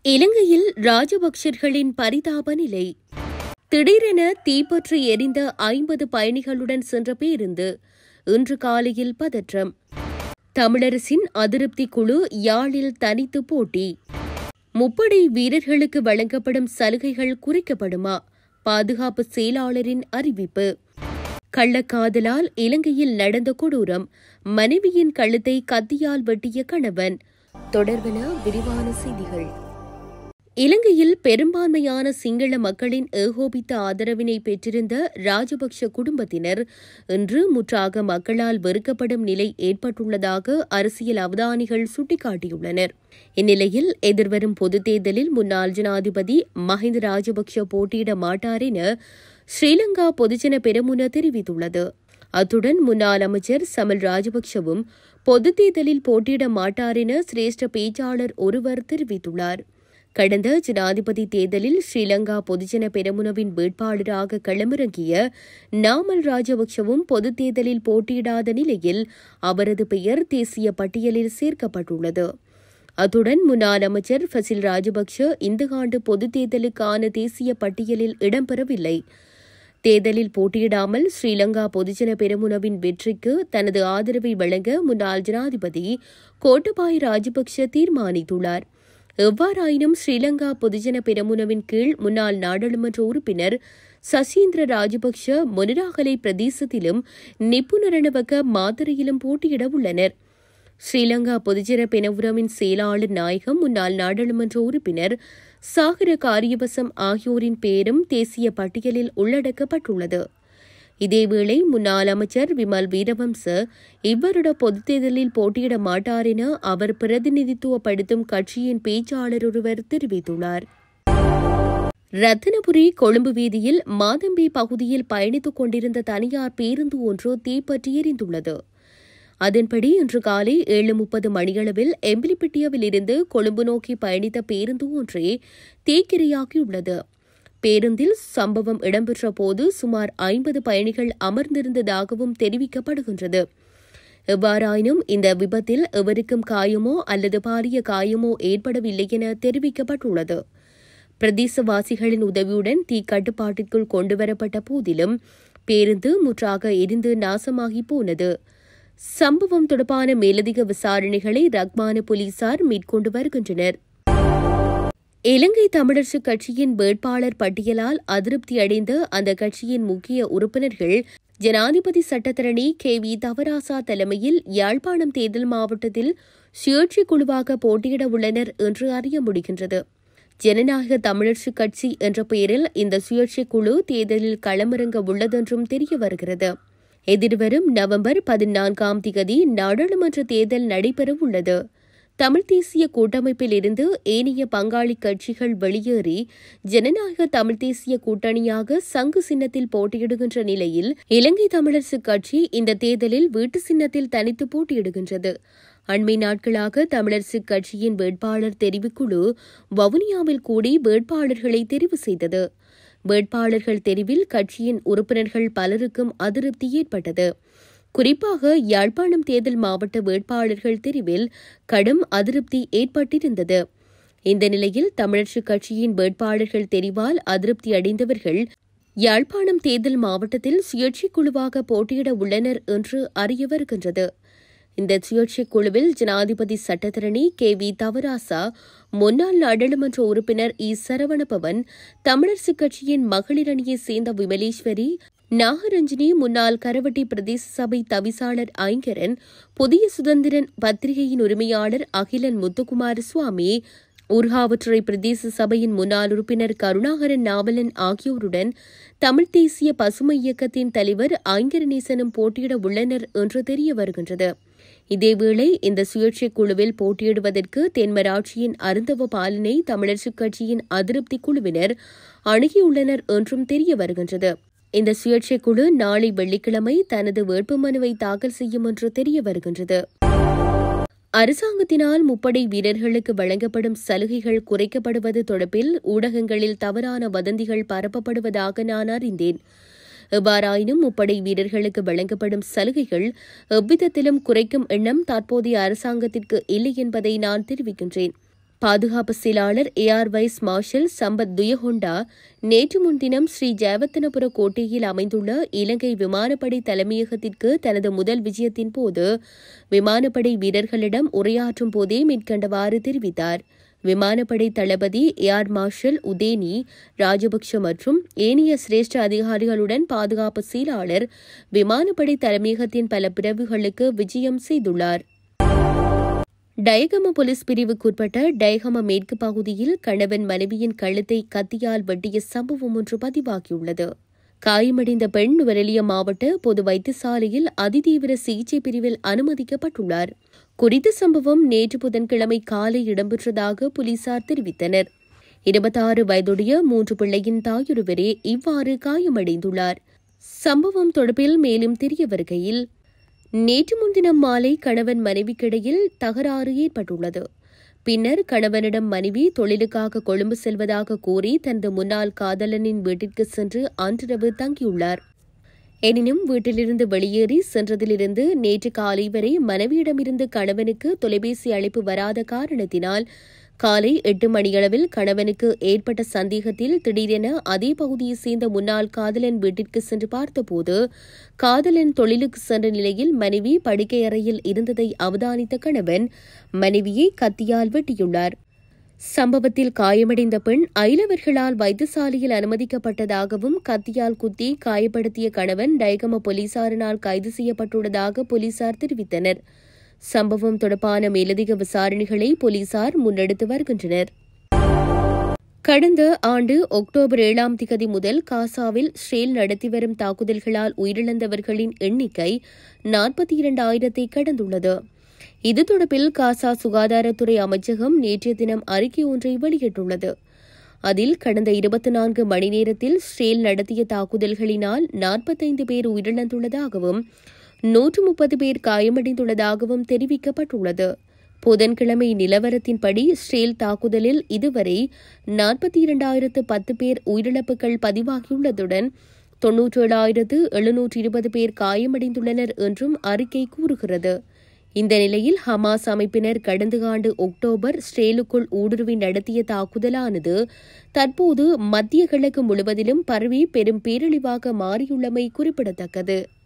இலங்கையில் ராஜபக்சர்களின் பரிதாப நிலை திடீரென தீப்பற்றி எரிந்த ஐம்பது பயணிகளுடன் சென்ற பேருந்து இன்று காலையில் பதற்றம் தமிழரசின் அதிருப்தி குழு யாழில் தனித்து போட்டி முப்படை வீரர்களுக்கு வழங்கப்படும் சலுகைகள் குறைக்கப்படுமா பாதுகாப்பு செயலாளரின் அறிவிப்பு கள்ளக்காதலால் இலங்கையில் நடந்த கொடூரம் மனைவியின் கழுத்தை கத்தியால் வெட்டிய கணவன் தொடர்பென விரிவான செய்திகள் இலங்கையில் பெரும்பான்மையான சிங்கள மக்களின் ஏகோபித்த ஆதரவினை பெற்றிருந்த ராஜபக்ஷ குடும்பத்தினர் இன்று முற்றாக மக்களால் வெறுக்கப்படும் நிலை ஏற்பட்டுள்ளதாக அரசியல் அவதானிகள் சுட்டிக்காட்டியுள்ளனர் இந்நிலையில் எதிர்வரும் பொதுத் தேர்தலில் முன்னாள் ஜனாதிபதி மஹிந்த ராஜபக்ஷ போட்டியிட மாட்டார் என ஸ்ரீலங்கா பொதுஜன பெரமுன தெரிவித்துள்ளது அத்துடன் முன்னாள் அமைச்சர் சமல் ராஜபக்ஷவும் பொதுத் தேர்தலில் போட்டியிட மாட்டார் என சிரேஷ்ட பேச்சாளர் ஒருவர் தெரிவித்துள்ளார் கடந்த ஜனாதிபதி தேர்தலில் ஸ்ரீலங்கா பொதுஜன பெரமுனவின் வேட்பாளராக களமிறங்கிய நாமல் ராஜபக்ஷவும் பொதுத் தேர்தலில் போட்டியிடாத நிலையில் அவரது பெயர் தேசிய பட்டியலில் சேர்க்கப்பட்டுள்ளது அத்துடன் முன்னாள் அமைச்சர் ஃபசில் ராஜபக்ஷ இந்த ஆண்டு பொதுத் தேர்தலுக்கான தேசிய பட்டியலில் இடம்பெறவில்லை தேர்தலில் போட்டியிடாமல் ஸ்ரீலங்கா பொதுஜன பெரமுனவின் வெற்றிக்கு தனது ஆதரவை வழங்க முன்னாள் ஜனாதிபதி கோட்டபாய ராஜபக்ஷ தீர்மானித்துள்ளார் எவ்வாறாயினும் ஸ்ரீலங்கா பொதுஜன பெரமுனவின் கீழ் முன்னாள் நாடாளுமன்ற உறுப்பினர் சசீந்திர ராஜபக்ஷ மொனராகலை பிரதேசத்திலும் நிப்புணரணவக மாத்தரையிலும் போட்டியிட உள்ளனர் ஸ்ரீலங்கா பொதுஜன பெனவுரவின் செயலாளர் நாயகம் முன்னாள் நாடாளுமன்ற உறுப்பினர் சாகர காரியவசம் ஆகியோரின் பெயரும் தேசிய பட்டியலில் உள்ளடக்கப்பட்டுள்ளது இதேவேளை முன்னாள் அமைச்சர் விமல் வீரவம்ச இவ்வருட பொதுத் தேர்தலில் போட்டியிட மாட்டார் என அவர் பிரதிநிதித்துவப்படுத்தும் கட்சியின் பேச்சாளர் ஒருவர் தெரிவித்துள்ளார் ரத்தினபுரி கொழும்பு வீதியில் மாதம்பி பகுதியில் பயணித்துக் கொண்டிருந்த தனியார் பேருந்து ஒன்று தீப்பற்றி எரிந்துள்ளது அதன்படி இன்று காலை ஏழு முப்பது மணியளவில் எம்பிலிப்பிட்டியவில் இருந்து கொழும்பு நோக்கி பயணித்த பேருந்து ஒன்றே தீக்கிரையாகியுள்ளது பேருந்தில் சம்பவம் இடம்பெற்ற போது சுமார் ஐம்பது பயணிகள் அமர்ந்திருந்ததாகவும் தெரிவிக்கப்படுகின்றது எவ்வாறாயினும் இந்த விபத்தில் எவருக்கும் காயமோ அல்லது பாரிய காயமோ ஏற்படவில்லை என தெரிவிக்கப்பட்டுள்ளது பிரதேசவாசிகளின் உதவியுடன் தீ கட்டுப்பாட்டிற்குள் கொண்டுவரப்பட்ட போதிலும் பேருந்து முற்றாக எரிந்து நாசமாகி போனது சம்பவம் தொடர்பான மேலதிக விசாரணைகளை ரக்மான போலீசார் மேற்கொண்டு வருகின்றனர் இலங்கை தமிழரசு கட்சியின் வேட்பாளர் பட்டியலால் அதிருப்தி அடைந்த அந்த கட்சியின் முக்கிய உறுப்பினர்கள் ஜனாதிபதி சட்டத்தரணி கே வி தவராசா தலைமையில் யாழ்ப்பாணம் தேர்தல் மாவட்டத்தில் சுயேட்சை குழுவாக போட்டியிட உள்ளனர் என்று அறிய முடிகின்றது ஜனநாயக தமிழரசு கட்சி என்ற பெயரில் இந்த சுயேட்சை குழு தேர்தலில் களமிறங்க உள்ளதென்றும் தெரிய வருகிறது எதிர்வரும் நவம்பர் பதினான்காம் திகதி நாடாளுமன்ற தேர்தல் நடைபெறவுள்ளது தமிழ் தேசிய கூட்டமைப்பில் இருந்து ஏனைய பங்காளி கட்சிகள் வெளியேறி ஜனநாயக தமிழ் தேசிய கூட்டணியாக சங்கு சின்னத்தில் போட்டியிடுகின்ற நிலையில் இலங்கை தமிழரசு கட்சி இந்த தேர்தலில் வீட்டு சின்னத்தில் தனித்து போட்டியிடுகின்றது அண்மை நாட்களாக தமிழரசு கட்சியின் வேட்பாளர் தெரிவுக்குழு வவுனியாவில் கூடி வேட்பாளர்களை தெரிவு செய்தது வேட்பாளர்கள் தெரிவில் கட்சியின் உறுப்பினர்கள் பலருக்கும் அதிருப்தி ஏற்பட்டது குறிப்பாக யாழ்ப்பாணம் தேர்தல் மாவட்ட வேட்பாளர்கள் தெரிவில் கடும் அதிருப்தி ஏற்பட்டிருந்தது இந்த நிலையில் தமிழரசு கட்சியின் வேட்பாளர்கள் தெரிவால் அதிருப்தி அடைந்தவர்கள் யாழ்ப்பாணம் தேர்தல் மாவட்டத்தில் சுயேட்சை குழுவாக போட்டியிட உள்ளனர் என்று அறிய வருகின்றது இந்த சுயேட்சை குழுவில் ஜனாதிபதி சட்டத்தரணி கே வி தவராசா முன்னாள் நாடாளுமன்ற உறுப்பினர் இ சரவணபவன் தமிழரசு கட்சியின் மகளிர் அணியைச் சேர்ந்த விமலேஸ்வரி நாகரஞ்சினி முன்னாள் கரவட்டி பிரதேச சபை தவிசாளர் ஐங்கரன் புதிய சுதந்திரன் பத்திரிகையின் உரிமையாளர் அகிலன் முத்துக்குமார சுவாமி ஊர்காவற்றுறை பிரதேச சபையின் முன்னாள் உறுப்பினர் கருணாகரன் நாவலன் ஆகியோருடன் தமிழ் தேசிய பசுமை இயக்கத்தின் தலைவர் ஐங்கரநேசனும் போட்டியிட உள்ளனர் என்று தெரிய வருகின்றது இதேவேளை இந்த சுயேட்சை குழுவில் போட்டியிடுவதற்கு தென்மராட்சியின் அருந்தவ பாலனை தமிழரசுக் கட்சியின் அதிருப்தி குழுவினர் அணுகியுள்ளனர் என்றும் தெரிய வருகின்றது இந்த சுயேட்சை குழு நாளை வெள்ளிக்கிழமை தனது வேட்புமனுவை தாக்கல் செய்யும் என்று தெரிய வருகின்றது அரசாங்கத்தினால் முப்படை வீரர்களுக்கு வழங்கப்படும் சலுகைகள் குறைக்கப்படுவது தொடர்பில் ஊடகங்களில் தவறான வதந்திகள் பரப்பப்படுவதாக நான் அறிந்தேன் எவ்வாறாயினும் முப்படை வீரர்களுக்கு வழங்கப்படும் சலுகைகள் எவ்விதத்திலும் குறைக்கும் எண்ணம் தற்போதைய அரசாங்கத்திற்கு இல்லை என்பதை நான் தெரிவிக்கின்றேன் பாதுகாப்பு செயலாளர் air vice marshal Sampath Thuyacontha நேற்று முன்தினம் ஸ்ரீ ஜெயவர்த்தனபுர கோட்டையில் அமைந்துள்ள இலங்கை விமானப்படை தலைமையகத்திற்கு தனது முதல் விஜயத்தின் போது விமானப்படை வீரர்களிடம் உரையாற்றும் போதே மேற்கண்டவாறு தெரிவித்தார் விமானப்படை தளபதி ஏஆர் மார்ஷல் உதேனி ராஜபக்ஷ மற்றும் ஏனைய சிரேஷ்ட அதிகாரிகளுடன் பாதுகாப்பு செயலாளர் விமானப்படை தலைமையகத்தின் பல பிரிவுகளுக்கு விஜயம் செய்துள்ளார் டயகம போலீஸ் பிரிவுக்குட்பட்ட டயகம மேற்கு பகுதியில் கணவன் மனைவியின் கழுத்தை கத்தியால் வெட்டிய சம்பவம் ஒன்று பதிவாகியுள்ளது காயமடைந்த பெண் நுவரெலிய மாவட்ட பொது வைத்தியசாலையில் அதிதீவிர சிகிச்சை பிரிவில் அனுமதிக்கப்பட்டுள்ளார் குறித்த சம்பவம் நேற்று புதன்கிழமை காலை இடம்பெற்றதாக போலீசார் தெரிவித்தனர் இருபத்தாறு வயதுடைய மூன்று பிள்ளையின் தாயொருவரே இவ்வாறு காயமடைந்துள்ளார் சம்பவம் தொடர்பில் மேலும் தெரிய வருகையில் நேற்று முன்தினம் மாலை கணவன் மனைவிக்கிடையில் தகராறு ஏற்பட்டுள்ளது பின்னர் கணவனிடம் மனைவி தொழிலுக்காக கொழும்பு செல்வதாக கூறி தனது முன்னாள் காதலனின் வீட்டிற்கு சென்று அன்றிரவு தங்கியுள்ளார் எனினும் வீட்டிலிருந்து வெளியேறி சென்றதிலிருந்து நேற்று காலை வரை மனைவியிடமிருந்து கணவனுக்கு தொலைபேசி அழைப்பு வராத காரணத்தினால் காலை எட்டு மணியளவில் கணவனுக்கு ஏற்பட்ட சந்தேகத்தில் திடீரென அதே பகுதியைச் சேர்ந்த முன்னாள் காதலன் வீட்டிற்கு சென்று பார்த்தபோது காதலன் தொழிலுக்கு சென்ற நிலையில் மனைவி படுக்கை அறையில் இருந்ததை அவதானித்த கணவன் மனைவியை கத்தியால் வெட்டியுள்ளார் சம்பவத்தில் காயமடைந்த பெண் ஐலவர்களால் வைத்தியசாலையில் அனுமதிக்கப்பட்டதாகவும் கத்தியால் குத்தி காயப்படுத்திய கணவன் டயகம போலீசாரினால் கைது செய்யப்பட்டுள்ளதாக போலீசார் தெரிவித்தனர் சம்பவம் தொடர்பான மேலதிக விசாரணைகளை போலீசார் முன்னெடுத்து வருகின்றனர் கடந்த ஆண்டு அக்டோபர் ஏழாம் திகதி முதல் காசாவில் ஸ்ரேல் நடத்தி வரும் தாக்குதல்களால் உயிரிழந்தவர்களின் எண்ணிக்கை நாற்பத்தி இரண்டாயிரத்தை கடந்துள்ளது இது தொடர்பில் காசா சுகாதாரத்துறை அமைச்சகம் நேற்றைய தினம் அறிக்கை ஒன்றை வெளியிட்டுள்ளது அதில் கடந்த இருபத்தி நான்கு மணி நேரத்தில் ஸ்ரேல் நடத்திய தாக்குதல்களினால் நாற்பத்தைந்து பேர் உயிரிழந்துள்ளதாகவும் நூற்று முப்பது பேர் காயமடைந்துள்ளதாகவும் தெரிவிக்கப்பட்டுள்ளது புதன்கிழமை நிலவரத்தின்படி ஸ்ரேல் தாக்குதலில் இதுவரை நாற்பத்தி இரண்டாயிரத்து பத்து பேர் உயிரிழப்புகள் பதிவாகியுள்ளதுடன் தொன்னூற்றேழாயிரத்து எழுநூற்று இருபது பேர் காயமடைந்துள்ளனர் என்றும் அறிக்கை கூறுகிறது இந்த நிலையில் ஹமாஸ் அமைப்பினர் கடந்த ஆண்டு அக்டோபர் ஸ்ரேலுக்குள் ஊடுருவி நடத்திய தாக்குதலானது தற்போது மத்திய கிழக்கு முழுவதிலும் பரவி பெரும் பேரழிவாக மாறியுள்ளமை குறிப்பிடத்தக்கது